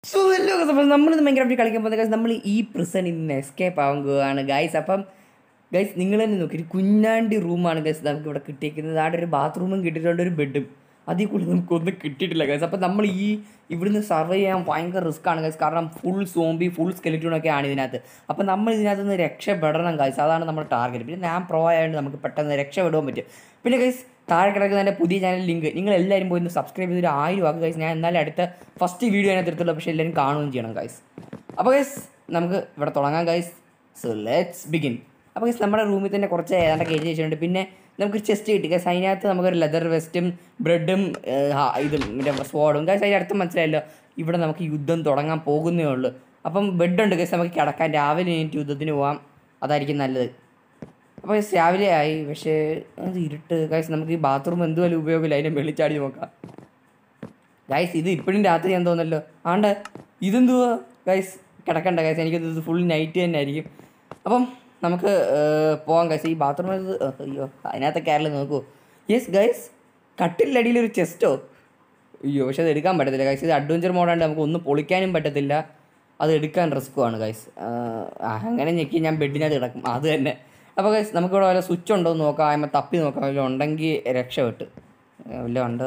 So hello അപ്പം നമ്മളിന്ന് ഭയങ്കരമായിട്ട് കളിക്കാൻ പോകുന്നത് ഗൈസ് നമ്മൾ ഈ പ്രിസണിൽ നിന്ന് എസ്കേപ്പ് ആവുകയാണ് ഗൈസ് അപ്പം ഗൈസ് നിങ്ങൾ തന്നെ നോക്കി ഒരു കുഞ്ഞാണ്ടി റൂമാണ് ഗൈസ് നമുക്ക് ഇവിടെ കിട്ടിയിരിക്കുന്നത് അവിടെ ഒരു ബാത്റൂമും കിട്ടിയിട്ടുണ്ട് ഒരു ബെഡും അതിൽ കൂടി നമുക്കൊന്നും കിട്ടിയിട്ടില്ല ഗൈസ് അപ്പം നമ്മൾ ഈ ഇവിടുന്ന് സർവൈവ് ചെയ്യാൻ ഭയങ്കര റിസ്ക് ആണ് ഗൈസ് കാരണം ഫുൾ സോംബി ഫുൾ സ്കെലിറ്റൂണൊക്കെ ആണ് ഇതിനകത്ത് അപ്പം നമ്മൾ ഇതിനകത്ത് നിന്ന് രക്ഷപ്പെടണം ഗൈസ് അതാണ് നമ്മുടെ ടാർഗറ്റ് പിന്നെ ഞാൻ പ്രോ ആയതുകൊണ്ട് നമുക്ക് പെട്ടെന്ന് രക്ഷപ്പെടാൻ പറ്റും പിന്നെ ഗൈസ് താഴെ കിടക്കുന്ന എൻ്റെ പുതിയ ചാനൽ ലിങ്ക് നിങ്ങൾ എല്ലാവരും പോയി ഒന്ന് സബ്സ്ക്രൈബ് ചെയ്തൊരു ആയിരം ആക്കുക ഗൈസ് ഞാൻ എന്നാലും അടുത്ത ഫസ്റ്റ് വീഡിയോ അതിനകത്ത് എടുത്തുള്ളൂ പക്ഷേ എല്ലാവരും കാണുകയും ചെയ്യണം ഗൈസ് അപ്പോൾ ഗൈസ് നമുക്ക് ഇവിടെ തുടങ്ങാം ഗൈസ് സോ ലെറ്റ്സ് ബിഗിൻ അപ്പോൾ ഗൈസ് നമ്മുടെ റൂമിൽ തന്നെ കുറച്ച് ഏതാണ്ടൊക്കെ എഴുതി വെച്ചിട്ടുണ്ട് പിന്നെ നമുക്ക് ചെസ്റ്റ് കിട്ടി ഗൈസ് അതിനകത്ത് നമുക്കൊരു ലെതർ വെസ്റ്റും ബ്രെഡും ഇതും മറ്റേ സ്വാഡും ഗൈസ് അതിൻ്റെ അടുത്ത് മനസ്സിലായല്ലോ ഇവിടെ നമുക്ക് യുദ്ധം തുടങ്ങാൻ പോകുന്നേ ഉള്ളൂ അപ്പം ബെഡുണ്ട് ഗൈസ് നമുക്ക് കിടക്കാൻ രാവിലെ എനിക്ക് യുദ്ധത്തിന് പോകാം അതായിരിക്കും നല്ലത് അപ്പോൾ ഗൈസ് രാവിലെ ആയി പക്ഷേ അത് ഇരുട്ട് ഗൈസ് നമുക്ക് ഈ ബാത്റൂം എന്തുവല്ല ഉപയോഗമില്ല അതിനെ വെളിച്ചാടി നോക്കാം ഗൈസ് ഇത് ഇപ്പോഴും രാത്രി ഞാൻ തോന്നല്ലോ ആണ്ട് ഇതെന്തുവാ ഗൈസ് കിടക്കണ്ട ഗൈസ് എനിക്കത് ഫുൾ നൈറ്റ് തന്നെ ആയിരിക്കും അപ്പം നമുക്ക് ഏർ, പോവാം ഗൈസ് ഈ ബാത്റൂം അയ്യോ അതിനകത്ത് കയറൽ നോക്കൂ യെസ് ഗൈസ് കട്ടിലടിയിൽ ഒരു ചെസ്റ്റോ അയ്യോ പക്ഷെ അത് എടുക്കാൻ പറ്റത്തില്ല ഗൈസ് ഇത് അഡ്വഞ്ചർ മോഡാണ്ട് നമുക്ക് ഒന്നും പൊളിക്കാനും പറ്റത്തില്ല അത് എടുക്കാൻ റിസ്ക്കുമാണ് ഗൈസ് അങ്ങനെ ഞെക്കി ഞാൻ ബെഡിനകത്ത് കിടക്കും അത് തന്നെ അപ്പോൾ ഗൈസ് നമുക്കിവിടെ വല്ല സ്വിച്ച് ഉണ്ടോ എന്ന് നോക്കാം അതിന്മേൽ തപ്പി നോക്കാം വല്ല ഉണ്ടെങ്കിൽ രക്ഷപ്പെട്ട് വല്ല ഉണ്ട്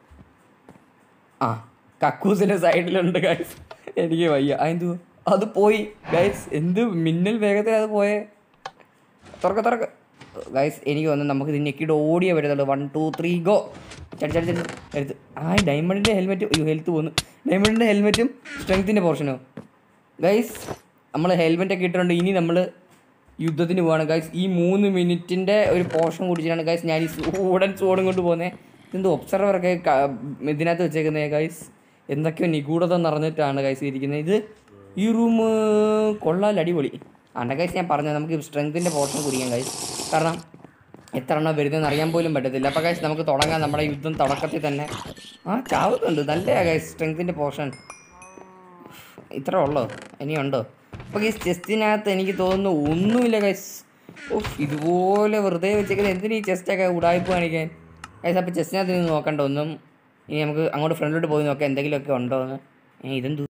ആ കക്കൂസിൻ്റെ സൈഡിലുണ്ട് ഗൈസ് എനിക്ക് വയ്യ അതെന്തു അത് പോയി ഗൈസ് എന്ത് മിന്നൽ വേഗത്തിൽ അത് പോയേ തുറക്ക തുറക്ക ഗൈസ് എനിക്ക് തോന്നുന്നു നമുക്ക് ഇത് ഞെക്കിയിട്ട് ഓടിയേ പറ്റത്തുള്ളൂ വൺ ടു ത്രീ ഗോ ചടി ചടി ചടി എടുത്ത് ആ ഡയമണ്ടിൻ്റെ ഹെൽമെറ്റ് അയ്യോ ഹെൽത്ത് പോന്നു ഡയമണ്ടിൻ്റെ ഹെൽമെറ്റും സ്ട്രെങ്ത്തിൻ്റെ പോർഷനോ ഗൈസ് നമ്മൾ ഹെൽമെറ്റൊക്കെ ഇട്ടിട്ടുണ്ട് ഇനി നമ്മൾ യുദ്ധത്തിന് പോവാണ് ഗൈസ് ഈ മൂന്ന് മിനിറ്റിൻ്റെ ഒരു പോർഷൻ കുടിച്ചിട്ടാണ് ഗൈസ് ഞാൻ ഈ ഉടൻ സോടും കൊണ്ട് പോകുന്നത് ഇതെന്ത് ഒബ്സർവറൊക്കെ ക- ഇതിനകത്ത് വെച്ചേക്കുന്നത് ഗൈസ് എന്തൊക്കെയോ നിഗൂഢത നിറഞ്ഞിട്ടാണ് ഗൈസ് ഇരിക്കുന്നത് ഇത് ഈ റൂം കൊള്ളാൽ അടിപൊളി ആണ്ട ഗൈസ് ഞാൻ പറഞ്ഞത് നമുക്ക് സ്ട്രെങ്ത്തിൻ്റെ പോർഷൻ കുടിക്കാം ഗൈസ് കാരണം എത്ര എണ്ണം വരുന്നതെന്ന് അറിയാൻ പോലും പറ്റത്തില്ല അപ്പോൾ ഗൈസ് നമുക്ക് തുടങ്ങാം നമ്മുടെ യുദ്ധം തുടക്കത്തിൽ തന്നെ ആ ചാവുന്നുണ്ട് നല്ല ഗൈസ് സ്ട്രെങ്ത്തിൻ്റെ പോർഷൻ ഇത്ര ഉള്ളോ ഇനിയുണ്ടോ അപ്പോൾ ഗൈസ് ചെസ്റ്റിനകത്ത് എനിക്ക് തോന്നുന്നു ഒന്നുമില്ല ഗൈസ് ഓഹ് ഇതുപോലെ വെറുതെ വെച്ചേക്കുന്നത് എന്തിനീ ചെസ്റ്റൊക്കെ ഉടായ്പ കാണിക്കാൻ ഗൈസ് അപ്പോൾ ചെസ്റ്റിനകത്ത് നിന്ന് നോക്കണ്ട ഒന്നും ഇനി നമുക്ക് അങ്ങോട്ട് ഫ്രണ്ടിലോട്ട് പോയി നോക്കാം എന്തെങ്കിലുമൊക്കെ ഉണ്ടോ എന്ന് ഏ ഇതെന്തു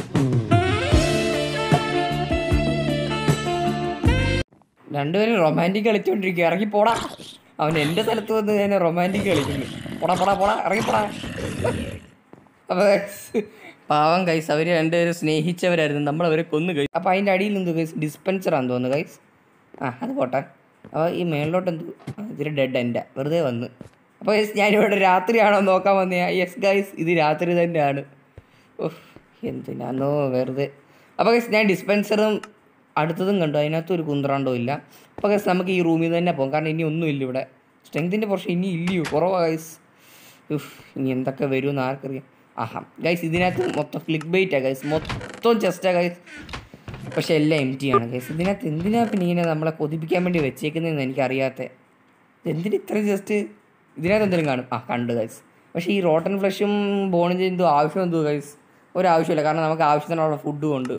രണ്ടുപേരും റൊമാൻറ്റിക് കളിച്ചുകൊണ്ടിരിക്കുക ഇറങ്ങി പോടാ അവൻ എൻ്റെ സ്ഥലത്ത് വന്ന് ഞാൻ റൊമാൻറ്റിക് കളിക്കുന്നു പോടാ പോടാ പോടാ ഇറങ്ങി പോടാ അപ്പോൾ പാവം കൈസ് അവർ രണ്ടുപേരും സ്നേഹിച്ചവരായിരുന്നു നമ്മൾ അവരെ കൊന്നു കൈസ് അപ്പോൾ അതിൻ്റെ അടിയിൽ എന്ത് കൈസ് ഡിസ്പെൻസറാന്ന് തോന്നുന്നു കൈസ് ആ അത് പോട്ടെ അപ്പോൾ ഈ മേളിലോട്ട് എന്ത് ആ, ഇതൊരു ഡെഡ് എൻ്റെ വെറുതെ വന്ന് അപ്പോൾ ഗൈസ് ഞാനിവിടെ രാത്രിയാണോ നോക്കാൻ വന്നേ യെസ് ഗൈസ് ഇത് രാത്രി തന്നെയാണ് ഓഹ് എന്തിനാന്നോ വെറുതെ അപ്പോൾ ഗൈസ് ഞാൻ ഡിസ്പെൻസറും അടുത്തതും കണ്ടു അതിനകത്തും ഒരു കുന്ത്രാണ്ടോ ഇല്ല അപ്പോൾ ഗൈസ് നമുക്ക് ഈ റൂമിൽ നിന്ന് തന്നെ പോകും കാരണം ഇനി ഒന്നുമില്ല ഇവിടെ സ്ട്രെങ്തിൻ്റെ പോർഷൻ ഇനി ഇല്ലയോ കുറവാണ് ഗൈസ് ഉഫ്, ഇനി എന്തൊക്കെ വരുമെന്ന് ആർക്കറിയാം ആഹാ ഗൈസ് ഇതിനകത്ത് മൊത്തം ക്ലിക്ക് ബൈറ്റാണ് ഗൈസ് മൊത്തം ചെസ്റ്റാണ് ഗൈസ് പക്ഷെ എല്ലാം എം ടി ആണ് ഗൈസ് ഇതിനകത്ത് എന്തിനാ പിന്നെ ഇങ്ങനെ നമ്മളെ കൊതിപ്പിക്കാൻ വേണ്ടി വെച്ചേക്കുന്നതെന്ന് എനിക്കറിയാത്ത എന്തിന് ഇത്രയും ജസ്റ്റ് ഇതിനകത്ത് എന്തെങ്കിലും കാണും ആ കണ്ടു ഗൈസ് പക്ഷേ ഈ റോട്ടൻ ഫ്ലഷും ബോണും എന്തോ ആവശ്യം എന്തോ ഗൈസ് ഒരാവശ്യമില്ല കാരണം നമുക്ക് ആവശ്യത്തിനുള്ള ഫുഡും ഉണ്ട്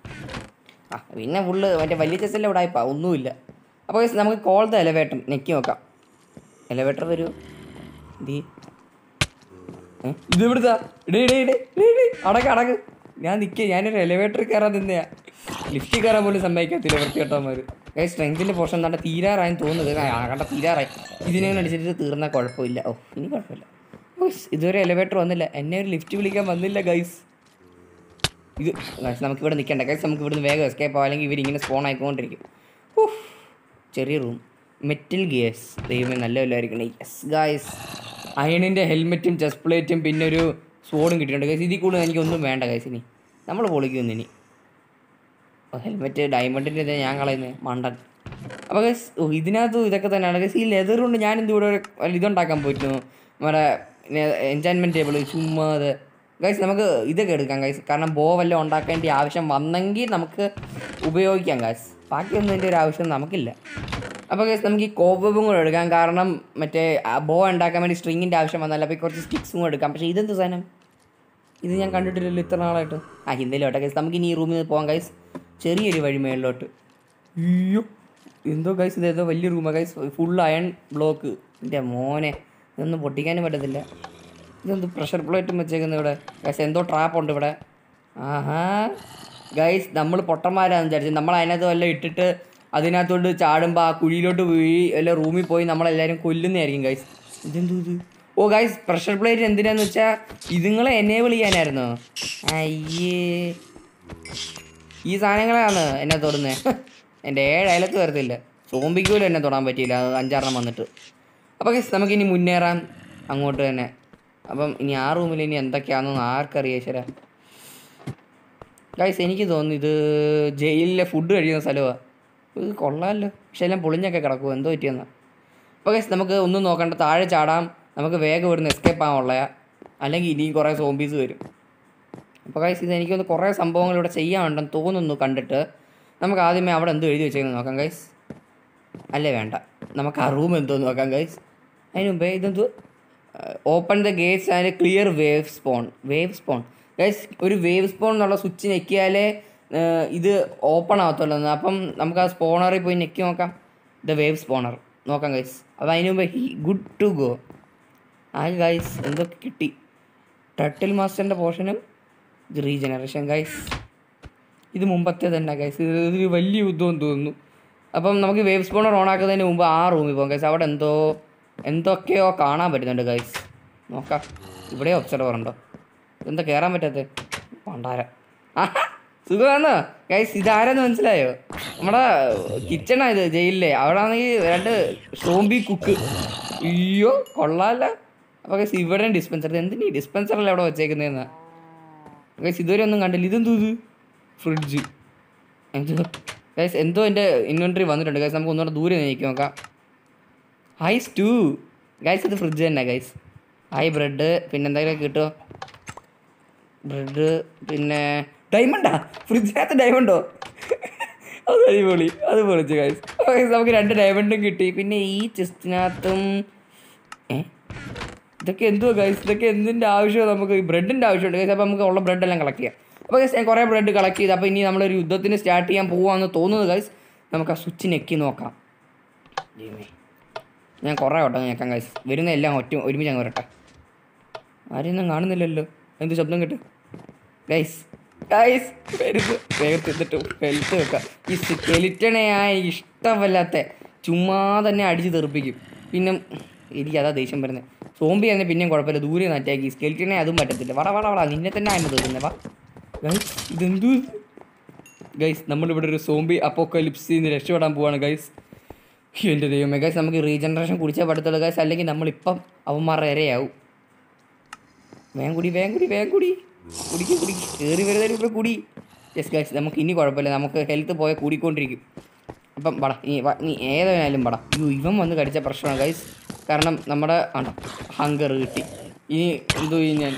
ആ പിന്നെ ഫുള്ള് മറ്റേ വലിയ ചെസ്സെല്ലാം ഇവിടെ ആയിപ്പാ ഒന്നുമില്ല അപ്പോൾ ഗൈസ് നമുക്ക് കോൾ ദ എലവേറ്റർ നെക്കി നോക്കാം എലവേറ്റർ വരൂ ദീ ഏ? ഇത് ഇവിടുത്തെ ഇടേ ഇടേ ഇടേ ഇടേ ഇടേ അടക്ക് അടക്ക് ഞാൻ നിൽക്കുക ഞാനൊരു എലിവേറ്ററിൽ കയറാൻ നിന്നെയാ ലിഫ്റ്റിൽ കയറാൻ പോലും സമ്മതിക്കത്തില്ല വൃത്തികെട്ടവന്മാർ ഏ സ്ട്രെങ്തിൻ്റെ പോർഷൻ എന്താണ്ട് തീരാറായെന്ന് തോന്നുന്നത് ആ കണ്ട തീരാറായി ഇതിനെ അടിച്ചിട്ട് തീർന്നാൽ കുഴപ്പമില്ല ഓ ഇനി കുഴപ്പമില്ല ഓ ഇതുവരെ എലിവേറ്റർ വന്നില്ല എന്നെ ഒരു ലിഫ്റ്റ് വിളിക്കാൻ വന്നില്ല ഗൈസ് ഇത് ഗൈസ് നമുക്ക് ഇവിടെ നിൽക്കണ്ട ഗൈസ് നമുക്ക് ഇവിടുന്ന് വേഗം എസ്കേപ്പ് ആവും അല്ലെങ്കിൽ ഇവരിങ്ങനെ സ്പോൺ ആയിക്കൊണ്ടിരിക്കും ഉഫ്. ചെറിയ റൂം മെറ്റൽ ഗിയേഴ്സ് ദൈവമേ നല്ല വല്ലതായിരിക്കണം യെസ് ഗായ്സ് അയണിൻ്റെ ഹെൽമെറ്റും ചെസ്റ്റ് പ്ലേറ്റും പിന്നെ ഒരു സ്വോർഡും കിട്ടിയിട്ടുണ്ട് ഗൈസ് ഇതിൽ കൂടുതൽ എനിക്കൊന്നും വേണ്ട ഗൈസ് ഇനി നമ്മൾ പൊളിക്കുന്നു ഇനി ഹെൽമെറ്റ് ഡയമണ്ടിൻ്റെ ഞാൻ കളയുന്നത് മണ്ടൻ അപ്പോൾ ഗൈസ് ഓ ഇതിനകത്ത് ഇതൊക്കെ തന്നെയാണ് ഗൈസ് ഈ ലെതർ കൊണ്ട് ഞാൻ എന്ത് ഇവിടെ ഒരു വല്ല ഇതുണ്ടാക്കാൻ പറ്റുന്നു നമ്മുടെ എൻജോയ്മെൻറ്റ് ടേബിൾ ചുമ്മാ അത് ഗൈസ് നമുക്ക് ഇതൊക്കെ എടുക്കാം ഗൈസ് കാരണം ബോ വല്ലതും ഉണ്ടാക്കേണ്ട ആവശ്യം വന്നെങ്കിൽ നമുക്ക് ഉപയോഗിക്കാം ഗൈസ് ബാക്കിയൊന്നും ഇതിൻ്റെ ഒരു ആവശ്യം നമുക്കില്ല അപ്പോൾ ഗൈസ് നമുക്ക് ഈ കോബും കൂടെ എടുക്കാം കാരണം മറ്റേ ബോ ഉണ്ടാക്കാൻ വേണ്ടി സ്ട്രിങ്ങിൻ്റെ ആവശ്യം വന്നല്ല അപ്പോൾ ഈ കുറച്ച് സ്റ്റിക്സും കൂടെ എടുക്കാം പക്ഷേ ഇതെന്ത് സാധനം ഇത് ഞാൻ കണ്ടിട്ടില്ലല്ലോ ഇത്ര നാളായിട്ട് ആ ഹിന്ദിയിലോട്ടെ ഗൈസ് നമുക്ക് ഇനി ഈ റൂമിൽ നിന്ന് പോകാം ഗൈസ് ചെറിയൊരു വഴി മേളിലോട്ട് അയ്യോ എന്തോ ഗൈസ് ഇത് ഏതോ വലിയ റൂമാണ് ഗൈസ് ഫുൾ അയൺ ബ്ലോക്ക് എൻ്റെ മോനെ ഇതൊന്നും പൊട്ടിക്കാനും പറ്റത്തില്ല ഇതെന്ത് പ്രഷർ പ്ലേറ്റും വെച്ചേക്കുന്നത് ഇവിടെ ഗൈസ് എന്തോ ട്രാപ്പ് ഉണ്ട് ഇവിടെ ആഹാ ഗൈസ് നമ്മൾ പൊട്ടന്മാരാന്ന് വിചാരിച്ചത് നമ്മൾ അതിനകത്ത് വല്ല ഇട്ടിട്ട് അതിനകത്തോട്ട് ചാടുമ്പോൾ ആ കുഴിയിലോട്ട് വീഴി വല്ല റൂമിൽ പോയി നമ്മളെല്ലാവരും കൊല്ലുന്നതായിരിക്കും ഗൈസ് ഇതെന്തോ ഇത് ഓ ഗൈസ് പ്രഷർ പ്ലേറ്റ് എന്തിനാന്ന് വെച്ചാൽ ഇതുങ്ങളെ എനേബിൾ ചെയ്യാനായിരുന്നോ അയ്യേ ഈ സാധനങ്ങളാണ് എന്നെ തൊടുന്നത് എൻ്റെ ഏഴ് അയലത്ത് വരത്തില്ല സോമ്പിക്ക് പോലും എന്നെ തൊടാൻ പറ്റിയില്ല അത് അഞ്ചാറെണ്ണം വന്നിട്ട് അപ്പോൾ ഗൈസ് നമുക്കിനി മുന്നേറാം അങ്ങോട്ട് തന്നെ അപ്പം ഇനി ആ റൂമിൽ ഇനി എന്തൊക്കെയാണെന്ന് ആർക്കറിയാം ശരാ ഗൈസ് എനിക്ക് തോന്നുന്നു ഇത് ജയിലിലെ ഫുഡ് കഴിക്കുന്ന സ്ഥലമാണ് ഇത് കൊള്ളാമല്ലോ പക്ഷെ എല്ലാം പൊളിഞ്ഞൊക്കെ കിടക്കും എന്തോ പറ്റിയെന്നാ അപ്പോൾ ഗൈസ് നമുക്ക് ഒന്നും നോക്കണ്ട താഴെ ചാടാം നമുക്ക് വേഗം ഇവിടുന്ന് എസ്കേപ്പ് ആവാനുള്ളയാ അല്ലെങ്കിൽ ഇനിയും കുറേ സോംബീസ് വരും അപ്പോൾ ഗൈസ് ഇത് എനിക്കൊന്ന് കുറേ സംഭവങ്ങൾ ഇവിടെ ചെയ്യാനുണ്ടെന്ന് തോന്നുന്നു കണ്ടിട്ട് നമുക്ക് ആദ്യമേ അവിടെ എന്തോ എഴുതി വെച്ചേക്കുന്നത് നോക്കാം ഗൈസ് അല്ലേ വേണ്ട നമുക്ക് ആ റൂം എന്തോ നോക്കാം ഗൈസ് അതിന് മുമ്പേ ഇതെന്തോ open the gates and clear wave spawn wave spawn guys ഒരു വേവ് സ്പോൺ എന്നുള്ള സ്വിച്ച് ഞെക്കിയാലേ ഏഹ്, ഇത് ഓപ്പൺ ആവത്തുള്ളൂ എന്ന്. അപ്പം നമുക്ക് ആ സ്പോണറിൽ പോയി ഞെക്കി നോക്കാം ദ വേവ് സ്പോണർ നോക്കാം ഗൈസ് അപ്പോൾ അതിന് മുമ്പ് ഹി ഗുഡ് ടു ഗോ ആ ഗൈസ് എന്തൊക്കെ കിട്ടി ടട്ടിൽ മാസ്റ്ററിൻ്റെ പോർഷനും റീജനറേഷൻ ഗൈസ് ഇത് മുമ്പത്തെ തന്നെ ഗൈസ് ഇത് ഒരു വലിയ യുദ്ധം തോന്നുന്നു അപ്പം നമുക്ക് വേവ് സ്പോണർ ഓൺ ആക്കുന്നതിന് മുമ്പ് ആ റൂമിൽ പോകാം ഗൈസ് അവിടെ എന്തോ എന്തൊക്കെയോ കാണാൻ പറ്റുന്നുണ്ട് ഗൈസ് നോക്കാം ഇവിടെ ഒബ്സർവർ ഉണ്ടോ എന്താ കയറാൻ പറ്റാത്ത പണ്ടാര ആഹാ, സുഖമാണോ ഗൈസ് ഇതാരെന്ന് മനസ്സിലായോ നമ്മുടെ കിച്ചണാ ഇത് ജയിലിലെ അവിടെ ആണെങ്കിൽ രണ്ട് ഷോംബി കുക്ക് അയ്യോ കൊള്ളാല്ല അപ്പോൾ ഗൈസ് ഇവിടെ ഡിസ്പെൻസർ എന്തിനീ ഡിസ്പെൻസറിൽ അവിടെ വെച്ചേക്കുന്നതെന്നാ ഗൈസ് ഇതുവരെ ഒന്നും കണ്ടില്ല ഇതെന്തോ ഇത് ഫ്രിഡ്ജ് എന്തോ ഗൈസ് എന്തോ എൻ്റെ ഇൻവെൻട്രി വന്നിട്ടുണ്ട് ഗൈസ് നമുക്ക് ഒന്നുകൂടെ ദൂരെ നീക്കി നോക്കാം ഹൈ സ്റ്റൂ ഗൈസ് ഇത് ഫ്രിഡ്ജ് തന്നെ ഗൈസ് ഹൈ ബ്രെഡ് പിന്നെ എന്തെങ്കിലും കിട്ടുമോ ബ്രെഡ് പിന്നെ ഡയമണ്ടാ ഫ്രിഡ്ജിനകത്ത് ഡയമണ്ടോ അത് അടിപൊളി അത് പൊളിച്ചു ഗൈസ് നമുക്ക് രണ്ട് ഡയമണ്ടും കിട്ടി പിന്നെ ഈ ചെസ്റ്റിനകത്തും ഏ ഇതൊക്കെ എന്തുവാ ഗൈസ് ഇതൊക്കെ എന്തിൻ്റെ ആവശ്യമാണ് നമുക്ക് ബ്രെഡിൻ്റെ ആവശ്യമുണ്ട് ഗൈസ് അപ്പോൾ നമുക്ക് ഉള്ള ബ്രെഡ് എല്ലാം കളക്ട് ചെയ്യാം അപ്പോൾ ഗൈസ് ഞാൻ കുറേ ബ്രെഡ് കളക്ട് ചെയ്ത് അപ്പോൾ ഇനി നമ്മളൊരു യുദ്ധത്തിന് സ്റ്റാർട്ട് ചെയ്യാൻ പോവാന്ന് തോന്നുന്നത് ഗൈസ് നമുക്ക് ആ സ്വിച്ച് ഞെക്കി നോക്കാം ദൈവമേ. ഞാൻ കുറേ വട്ടം ഞെക്കാം ഗൈസ് വരുന്ന എല്ലാം ഒറ്റ ഒരുമിച്ച് അങ്ങ് വരട്ടെ ആരെയൊന്നും കാണുന്നില്ലല്ലോ എന്ത് ശബ്ദം കിട്ടും ഗൈസ് ഗൈസ് വരുന്നു വേഗത്തിൽ എന്നിട്ട് ഹെൽത്ത് വെക്കാം ഈ സ്കെലിറ്റണയാ ഇഷ്ടമല്ലാത്ത ചുമ്മാ തന്നെ അടിച്ച് തെറിപ്പിക്കും പിന്നെ എനിക്ക് അതാ ദേഷ്യം വരുന്നത് സോംബി തന്നെ പിന്നെയും കുഴപ്പമില്ല ദൂരെ നിന്ന് അറ്റാക്കി സ്കെലിറ്റണെ അതും പറ്റത്തില്ല വട വട വട നിന്നെ തന്നെ ആയിരുന്നു തീർക്കുന്നത് വാ ഗൈസ് ഇതെന്തു ഗൈസ് നമ്മളിവിടെ ഒരു സോംബി അപ്പോക്കലിപ്സിൽ നിന്ന് രക്ഷപ്പെടാൻ പോവാണ് ഗൈസ് എൻ്റെ ദൈവമേ ഗൈസ് നമുക്ക് റീജനറേഷൻ കുടിച്ചാൽ പറ്റത്തുള്ളൂ ഗൈസ് അല്ലെങ്കിൽ നമ്മളിപ്പം അവന്മാരുടെ ഇരയാവും വേഗം കുടി വേഗം കുടി വേഗം കുടി കുടിക്ക് കുടിക്ക് കയറി വരുന്നതിന് മുമ്പ് കുടി യെസ് ഗൈസ് നമുക്ക് ഇനി കുഴപ്പമില്ല നമുക്ക് ഹെൽത്ത് പോയാൽ കൂടിക്കൊണ്ടിരിക്കും അപ്പം പട നീ വാ, നീ ഏതായാലും പട അയ്യോ ഇവൻ വന്ന് കടിച്ച പ്രശ്നമാണ് ഗൈസ് കാരണം നമ്മുടെ ആണ്ടോ ഹങ്കർ കിട്ടി ഇനി എന്തോ ചെയ്യും ഞാൻ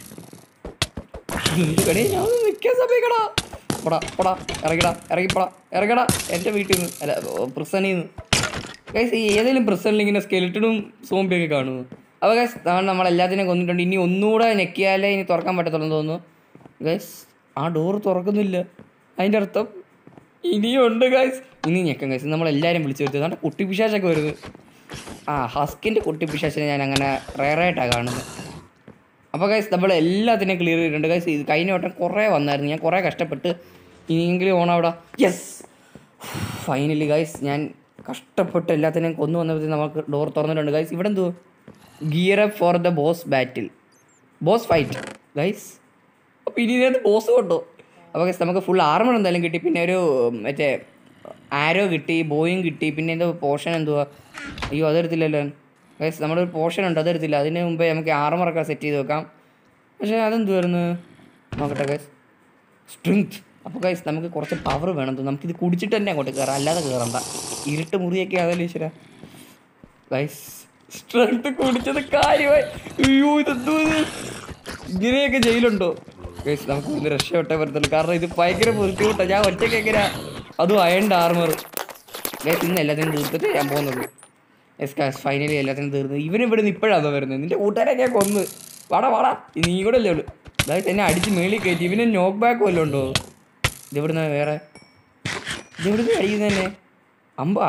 എന്ത് കടേ ഞാൻ ഒന്ന് നിൽക്കാൻ സമയക്കടാ പടാ പടാ ഇറങ്ങിടാ ഇറങ്ങിപ്പടാ ഇറങ്ങടാ എൻ്റെ വീട്ടിൽ നിന്ന് അല്ല പ്രിസണിൽ നിന്ന് ഗൈസ് ഈ ഏതെങ്കിലും പ്രിസണിൽ ഇങ്ങനെ സ്കെലിറ്റണും സോംബിയൊക്കെ കാണുന്നു അപ്പോൾ ഗൈസ് നമ്മൾ എല്ലാത്തിനെയും കൊന്നിട്ടുണ്ട് ഇനി ഒന്നുകൂടെ ഞെക്കിയാലേ ഇനി തുറക്കാൻ പറ്റത്തുള്ളൂ എന്ന് തോന്നുന്നു ഗൈസ് ആ ഡോർ തുറക്കുന്നില്ല അതിൻ്റെ അർത്ഥം ഇനിയും ഉണ്ട് ഗൈസ് ഇനി ഞെക്കാം ഗൈസ് നമ്മളെല്ലാവരും വിളിച്ചു വരുത്തുക അതുകൊണ്ട് കുട്ടി പിശാചൊക്കെ വരുന്നത് ആ ഹസ്കിൻ്റെ കുട്ടി പിശാച്ചിനെ ഞാൻ അങ്ങനെ റയറായിട്ടാണ് കാണുന്നത് അപ്പോൾ ഗൈസ് നമ്മൾ എല്ലാത്തിനെയും ക്ലിയർ ചെയ്തിട്ടുണ്ട് ഗൈസ് ഇത് കഴിഞ്ഞ വട്ടം കുറേ വന്നായിരുന്നു ഞാൻ കുറേ കഷ്ടപ്പെട്ട് ഇനിയെങ്കിലും ഓണം അവിടെ യെസ് ഫൈനലി ഗൈസ് ഞാൻ കഷ്ടപ്പെട്ട് എല്ലാത്തിനെയും കൊന്നു വന്നപ്പോഴത്തേക്കും നമുക്ക് ഡോർ തുറന്നിട്ടുണ്ട് ഗൈസ് ഇവിടെ എന്തോ gear up for the boss battle boss fight guys അപ്പോൾ ഇനി ഇതിനകത്ത് ബോസ് കൊണ്ടോ അപ്പോൾ ഗൈസ് നമുക്ക് ഫുൾ ആർമർ എന്തായാലും കിട്ടി പിന്നെ ഒരു മറ്റേ ആരോ കിട്ടി ബോയും കിട്ടി പിന്നെ എന്തോ പോർഷൻ എന്തുവാ അയ്യോ അതെടുത്തില്ലല്ലോ ഗൈസ് നമ്മുടെ ഒരു പോർഷൻ ഉണ്ട് അതെടുത്തില്ല അതിന് മുമ്പേ നമുക്ക് ആർമറൊക്കെ സെറ്റ് ചെയ്ത് വെക്കാം പക്ഷേ അതെന്തുവായിരുന്നു നോക്കട്ടെ ഗൈസ് സ്ട്രെങ്ത് അപ്പോൾ ഗൈസ് നമുക്ക് കുറച്ച് പവർ വേണം തോന്നുന്നു നമുക്കിത് കുടിച്ചിട്ട് തന്നെ അങ്ങോട്ട് കയറാം അല്ലാതെ കയറണ്ട ഇരുട്ട് മുറിയൊക്കെ അതല്ലേ ഈശ്വര ഗൈസ് സ്ട്രെങ്ത് കുടിച്ചത് കാര്യമായി അയ്യോ ഇതെന്തോ ഇത് ഇങ്ങനെയൊക്കെ ജയിലുണ്ടോ ഗൈസ് നമുക്ക് ഇന്ന് രക്ഷപ്പെട്ടേ പറ്റത്തുള്ളൂ കാരണം ഇത് ഭയങ്കര ബുദ്ധിമുട്ടാണ് ഞാൻ ഒറ്റയ്ക്ക് എങ്ങനെയാ അതും അയണ്ട ആർമർ ഗൈസ് ഇന്ന് എല്ലാത്തിനും തീർത്തിട്ട് ഞാൻ പോകുന്നത് എസ് കാസ് ഫൈനലി എല്ലാത്തിനും തീർന്നു ഇവന് ഇവിടെ നിന്ന് ഇപ്പോഴാണോ വരുന്നത് നിന്റെ കൂട്ടുകാരെ ഞാൻ കൊന്ന് വാടാ വാടാ ഇത് നീ കൂടെ അല്ലേ ഉള്ളു അതായത് എന്നെ അടിച്ച് മേളിൽ കയറ്റി ഇവന് നോക്ക് ബാക്ക് വല്ലതും ഉണ്ടോ ഇതെവിടുന്ന വേറെ ഇതെവിടുന്ന് അടിക്കുന്നത് തന്നെ അമ്പാ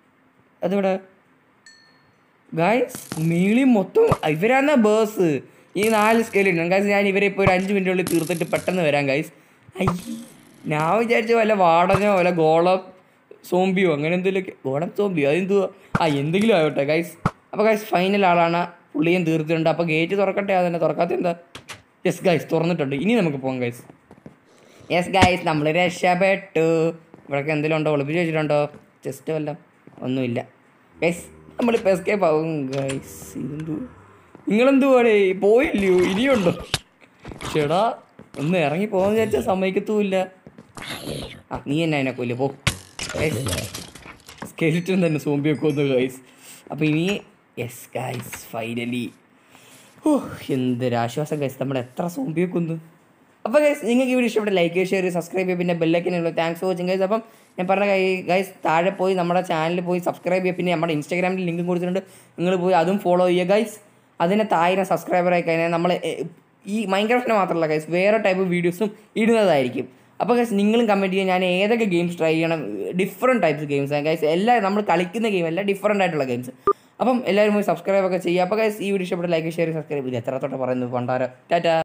അതിവിടെ ഗായ്സ് മേളി മൊത്തം ഇവരാന്ന ബേസ് ഈ നാല് സ്കെലിട്ടൺ ഗൈസ് ഞാൻ ഇവരെ ഇപ്പോൾ ഒരു അഞ്ച് മിനിറ്റുള്ളിൽ തീർത്തിട്ട് പെട്ടെന്ന് വരാം ഗൈസ് ഐ ഞാൻ വിചാരിച്ച വല്ല വാടനോ വല്ല ഗോളം സോംബിയോ അങ്ങനെ എന്തെങ്കിലുമൊക്കെ ഗോളം സോംബിയോ അതെന്തുവാ ആ എന്തെങ്കിലും ആവട്ടെ ഗൈസ് അപ്പോൾ ഗൈസ് ഫൈനൽ ആളാണ് പുള്ളിയും തീർത്തിട്ടുണ്ട് അപ്പോൾ ഗേറ്റ് തുറക്കട്ടെ അതന്നെ തുറക്കാത്ത എന്താ യെസ് ഗൈസ് തുറന്നിട്ടുണ്ട് ഇനി നമുക്ക് പോകാം ഗൈസ് യെസ് ഗൈസ് നമ്മൾ രക്ഷപ്പെട്ടു ഇവിടെയൊക്കെ എന്തെങ്കിലും ഉണ്ടോ ഒളിപ്പിച്ച് വെച്ചിട്ടുണ്ടോ ജസ്റ്റ് വല്ല ഒന്നുമില്ല ഗൈസ് നമ്മളിപ്പോൾ എസ്കേപ്പ് ആവും ഗൈസ് ഇതെന്തു നിങ്ങളെന്തുവാടേ പോയില്ലയോ ഇനിയുണ്ടോ ചേടാ ഒന്ന് ഇറങ്ങി പോകാൻ വിചാരിച്ചാൽ സമ്മതിക്കത്തുമില്ല ആ നീ തന്നെ അതിനെ കൊല്ലു പോ സ്കെലിറ്റൻ തന്നെ സോംബിയൊക്കെ ഒന്ന് ഗൈസ് അപ്പോൾ ഇനി യെസ് ഗൈസ് ഫൈനലി ഓ എന്തൊരാശ്വാസം ഗൈസ് നമ്മൾ എത്ര സോംബിയൊക്കെ ഒന്ന് അപ്പോൾ ഗൈസ് നിങ്ങൾക്ക് ഈ വീഡിയോ ഇഷ്ടപ്പെട്ട ലൈക്ക് ഷെയർ സബ്സ്ക്രൈബ് ചെയ്യുക പിന്നെ ബെല്ലൈക്കനുള്ള താങ്ക്സ് ഫോർ വാച്ചിങ് ഗൈസ് അപ്പം ഞാൻ പറഞ്ഞ കൈ ഗൈസ് താഴെ പോയി നമ്മുടെ ചാനലിൽ പോയി സബ്സ്ക്രൈബ് ചെയ്യുക പിന്നെ നമ്മുടെ ഇൻസ്റ്റാഗ്രാമിൽ ലിങ്ക് കൊടുത്തിട്ടുണ്ട് നിങ്ങൾ പോയി അതും ഫോളോ ചെയ്യുക ഗൈസ് അതിന് തായിരം സബ്സ്ക്രൈബർ ആയി കഴിഞ്ഞാൽ നമ്മൾ എ- ഈ മൈൻക്രാഫ്റ്റിന് മാത്രമല്ല ഗൈസ് വേറെ ടൈപ്പ് വീഡിയോസും ഇടുന്നതായിരിക്കും അപ്പോൾ ഗൈസ് നിങ്ങളും കമൻറ്റ് ചെയ്യുക ഞാൻ ഏതൊക്കെ ഗെയിംസ് ട്രൈ ചെയ്യണം ഡിഫറെൻറ്റ് ടൈപ്സ് ഗെയിംസ് ഗൈസ് എല്ലാ നമ്മൾ കളിക്കുന്ന ഗെയിം എല്ലാം ഡിഫറെൻ്റ് ആയിട്ടുള്ള ഗെയിംസ് അപ്പം എല്ലാവരും പോയി സബ്സ്ക്രൈബ് ഒക്കെ ചെയ്യുക അപ്പോൾ ഗൈസ് ഈ വീഡിയോ ഇഷ്ടപ്പെട്ട ലൈക്ക് ഷെയർ സബ്സ്ക്രൈബ് ഇത് എത്ര തൊട്ട് പറയുന്നത് പണ്ടാരം ടാറ്റാ